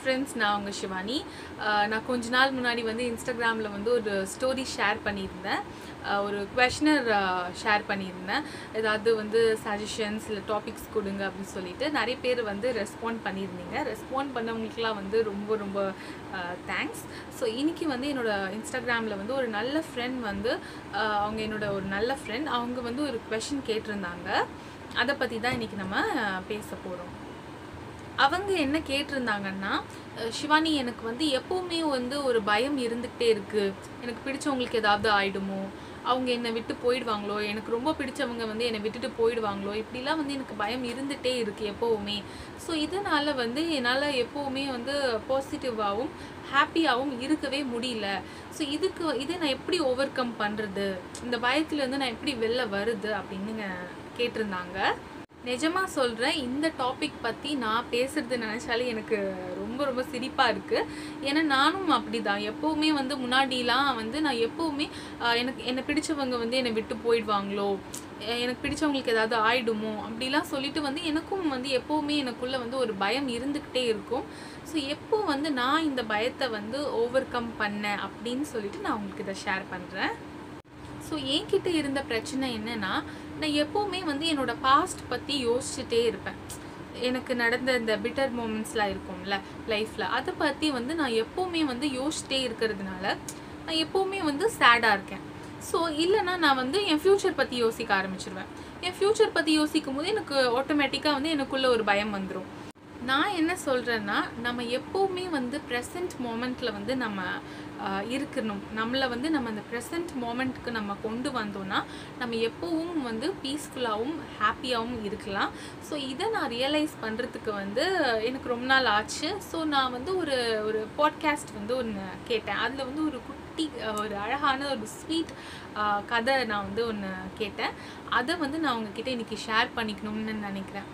friends நான் உங்கள் சிவானி அஹ் நான் கொஞ்ச நாள் முன்னாடி வந்து இன்ஸ்டாகிராமில் வந்து ஒரு ஸ்டோரி ஷேர் பண்ணியிருந்தேன் அஹ் ஒரு கொஷனர் ஷேர் பண்ணியிருந்தேன் ஏதாவது வந்து சஜஷன்ஸ் இல்லை டாபிக்ஸ் கொடுங்க அப்படின்னு சொல்லிட்டு நிறைய பேர் வந்து ரெஸ்பாண்ட் பண்ணியிருந்தீங்க ரெஸ்பாண்ட் பண்ணவங்களுக்குலாம் வந்து ரொம்ப ரொம்ப தேங்க்ஸ் ஸோ இன்னைக்கு வந்து என்னோட இன்ஸ்டாகிராமில் வந்து ஒரு நல்ல ஃப்ரெண்ட் வந்து அஹ் அவங்க என்னோட ஒரு நல்ல ஃப்ரெண்ட் அவங்க வந்து ஒரு கொஷின் கேட்டிருந்தாங்க அதை பற்றி தான் இன்னைக்கு நம்ம அஹ், பேச போகிறோம் அவங்க என்ன கேட்டிருந்தாங்கன்னா அஹ் சிவானி எனக்கு வந்து எப்பவுமே வந்து ஒரு பயம் இருந்துகிட்டே இருக்கு எனக்கு பிடிச்சவங்களுக்கு ஏதாவது ஆயிடுமோ அவங்க என்னை விட்டு போயிடுவாங்களோ எனக்கு ரொம்ப பிடிச்சவங்க வந்து என்னை விட்டுட்டு போயிடுவாங்களோ இப்படிலாம் வந்து எனக்கு பயம் இருந்துகிட்டே இருக்கு எப்போவுமே ஸோ இதனால வந்து என்னால் எப்போவுமே வந்து பாசிட்டிவாகவும் ஹாப்பியாகவும் இருக்கவே முடியல ஸோ இதுக்கு இதை நான் எப்படி ஓவர் கம் பண்ணுறது இந்த பயத்துலேருந்து நான் எப்படி வெளில வருது அப்படின்னு கேட்டிருந்தாங்க நிஜமா சொல்கிறேன் இந்த டாபிக் பற்றி நான் பேசுறது நினச்சாலே எனக்கு ரொம்ப ரொம்ப சிரிப்பாக இருக்குது ஏன்னா நானும் அப்படிதான் எப்போவுமே வந்து முன்னாடிலாம் வந்து நான் எப்போவுமே ஆஹ், எனக்கு என்னை பிடிச்சவங்க வந்து என்னை விட்டு போயிடுவாங்களோ எ- எனக்கு பிடிச்சவங்களுக்கு ஏதாவது ஆயிடுமோ அப்படிலாம் சொல்லிட்டு வந்து எனக்கும் வந்து எப்போவுமே எனக்குள்ளே வந்து ஒரு பயம் இருந்துக்கிட்டே இருக்கும் ஸோ எப்போ வந்து நான் இந்த பயத்தை வந்து ஓவர் கம் பண்ணேன் அப்படின்னு சொல்லிட்டு நான் உங்களுக்கு இதை ஷேர் பண்ணுறேன் ஸோ என்கிட்ட இருந்த பிரச்சனை என்னன்னா நான் எப்போவுமே வந்து என்னோட பாஸ்ட் பற்றி யோசிச்சுட்டே இருப்பேன் எனக்கு நடந்த இந்த பிட்டர் மூமெண்ட்ஸ்லாம் இருக்கும்ல லைஃப்பில் அதை பற்றி வந்து நான் எப்போவுமே வந்து யோசிச்சிட்டே இருக்கிறதுனால நான் எப்போவுமே வந்து சேடாக இருக்கேன் ஸோ இல்லைன்னா நான் வந்து என் ஃப்யூச்சர் பற்றி யோசிக்க ஆரம்பிச்சிருவேன் என் ஃப்யூச்சர் பற்றி யோசிக்கும் போது எனக்கு ஆட்டோமேட்டிக்காக வந்து எனக்குள்ள ஒரு பயம் வந்துடும் நான் என்ன சொல்கிறேன்னா நம்ம எப்போவுமே வந்து ப்ரெசன்ட் மோமெண்ட்டில் வந்து நம்ம ஆஹ், இருக்கணும் நம்மளை வந்து நம்ம அந்த ப்ரெசன்ட் மோமெண்ட்க்கு நம்ம கொண்டு வந்தோம்னா நம்ம எப்போவும் வந்து பீஸ்ஃபுல்லாகவும் ஹாப்பியாகவும் இருக்கலாம் ஸோ இதை நான் ரியலைஸ் பண்ணுறதுக்கு வந்து எனக்கு ரொம்ப நாள் ஆச்சு ஸோ நான் வந்து ஒரு ஒரு பாட்காஸ்ட் வந்து ஒன்று கேட்டேன் அதில் வந்து ஒரு குட்டி ஆஹ், ஒரு அழகான ஒரு ஸ்வீட் கதை நான் வந்து ஒன்று கேட்டேன் அதை வந்து நான் உங்ககிட்ட இன்னைக்கு ஷேர் பண்ணிக்கணும்னு நினைக்கிறேன்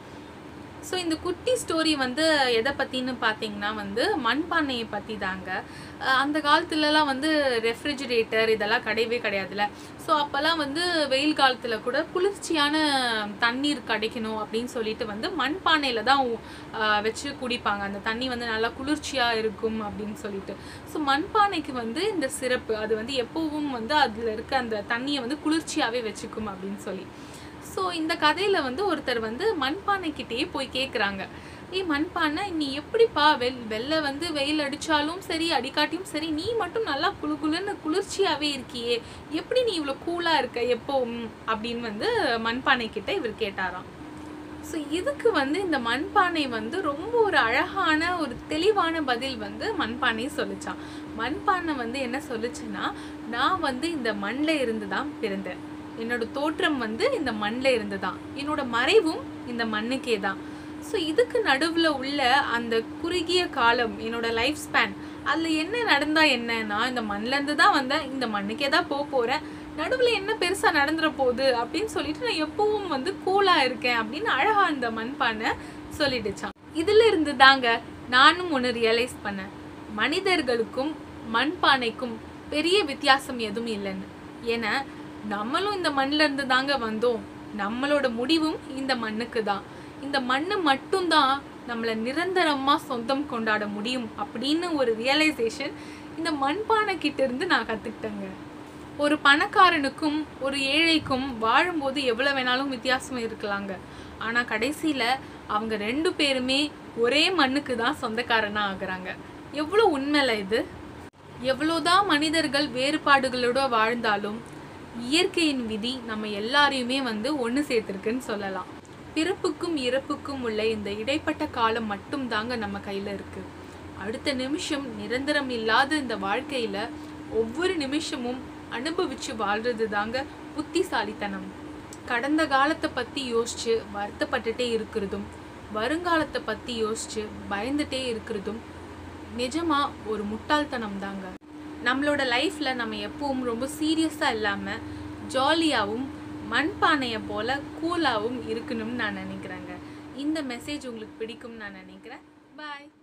ஸோ இந்த குட்டி ஸ்டோரி வந்து எதை பற்றின்னு பார்த்தீங்கன்னா வந்து மண்பானையை பற்றி தாங்க அஹ் அந்த காலத்துலலாம் வந்து ரெஃப்ரிஜிரேட்டர் இதெல்லாம் கிடையவே கிடையாதுல்ல ஸோ அப்போல்லாம் வந்து வெயில் காலத்தில் கூட குளிர்ச்சியான தண்ணீர் கிடைக்கணும் அப்படின்னு சொல்லிட்டு வந்து மண்பானையில் தான் அஹ், வச்சு குடிப்பாங்க அந்த தண்ணி வந்து நல்லா குளிர்ச்சியாக இருக்கும் அப்படின்னு சொல்லிட்டு ஸோ மண்பானைக்கு வந்து இந்த சிறப்பு அது வந்து எப்பவும் வந்து அதில் இருக்க அந்த தண்ணியை வந்து குளிர்ச்சியாகவே வச்சுக்கும் அப்படின்னு சொல்லி ஸோ இந்த கதையில் வந்து ஒருத்தர் வந்து மண்பானைக்கிட்டேயே போய் கேட்குறாங்க ஏய் மண்பானை நீ எப்படிப்பா வெள் வெளில வந்து வெயில் அடித்தாலும் சரி அடிக்காட்டியும் சரி நீ மட்டும் நல்லா குளு குளுன்னு குளிர்ச்சியாகவே இருக்கியே எப்படி நீ இவ்வளோ கூலாக இருக்க எப்போவும் அப்படின்னு வந்து மண்பானை கிட்ட இவர் கேட்டாராம் ஸோ இதுக்கு வந்து இந்த மண்பானை வந்து ரொம்ப ஒரு அழகான ஒரு தெளிவான பதில் வந்து மண்பானை சொல்லிச்சான் மண்பானை வந்து என்ன சொல்லுச்சுன்னா நான் வந்து இந்த மண்ணில் இருந்து தான் பிறந்தேன் என்னோட தோற்றம் வந்து இந்த மண்ணில் இருந்து தான் என்னோட மறைவும் இந்த மண்ணுக்கே தான் ஸோ இதுக்கு நடுவில் உள்ள அந்த குறுகிய காலம் என்னோட லைஃப் ஸ்பேன் அதில் என்ன நடந்தா என்ன நான் இந்த மண்ணிலேருந்து தான் வந்தேன் இந்த மண்ணுக்கே தான் போக போகிறேன் நடுவில் என்ன பெருசாக நடந்துற போகுது அப்படின்னு சொல்லிட்டு நான் எப்பவும் வந்து கூலாக இருக்கேன் அப்படின்னு அழகா அந்த மண்பானை சொல்லிடுச்சான் இதுல இருந்து தாங்க நானும் ஒன்று ரியலைஸ் பண்ணேன் மனிதர்களுக்கும் மண்பானைக்கும் பெரிய வித்தியாசம் எதுவும் இல்லைன்னு ஏன்னா நம்மளும் இந்த மண்ணில் இருந்து தாங்க வந்தோம் நம்மளோட முடிவும் இந்த மண்ணுக்கு தான் இந்த மண்ணு மட்டும்தான் நம்மளை நிரந்தரமா சொந்தம் கொண்டாட முடியும் அப்படின்னு ஒரு ரியலைசேஷன் இந்த மண்பானை கிட்ட இருந்து நான் கத்துக்கிட்டேங்க ஒரு பணக்காரனுக்கும் ஒரு ஏழைக்கும் வாழும்போது எவ்வளவு வேணாலும் வித்தியாசம் இருக்கலாங்க ஆனா கடைசியில அவங்க ரெண்டு பேருமே ஒரே மண்ணுக்கு தான் சொந்தக்காரனா ஆகுறாங்க எவ்வளோ உண்மைல இது எவ்வளோதான் மனிதர்கள் வேறுபாடுகளோட வாழ்ந்தாலும் இயற்கையின் விதி நம்ம எல்லாரையுமே வந்து ஒன்று சேர்த்துருக்குன்னு சொல்லலாம் பிறப்புக்கும் இறப்புக்கும் உள்ள இந்த இடைப்பட்ட காலம் மட்டும் தாங்க நம்ம கையில் இருக்கு அடுத்த நிமிஷம் நிரந்தரம் இல்லாத இந்த வாழ்க்கையில ஒவ்வொரு நிமிஷமும் அனுபவிச்சு வாழ்றது தாங்க புத்திசாலித்தனம் கடந்த காலத்தை பத்தி யோசிச்சு வருத்தப்பட்டுட்டே இருக்கிறதும் வருங்காலத்தை பத்தி யோசிச்சு பயந்துட்டே இருக்கிறதும் நிஜமா ஒரு முட்டாள்தனம் தாங்க நம்மளோட லைஃப்ல நம்ம எப்பவும் ரொம்ப சீரியஸா இல்லாம ஜாலியாகவும் மண்பானையை போல கூலாகவும் இருக்கணும்னு நான் நினைக்கிறேங்க இந்த மெசேஜ் உங்களுக்கு பிடிக்கும்னு நான் நினைக்கிறேன் பாய்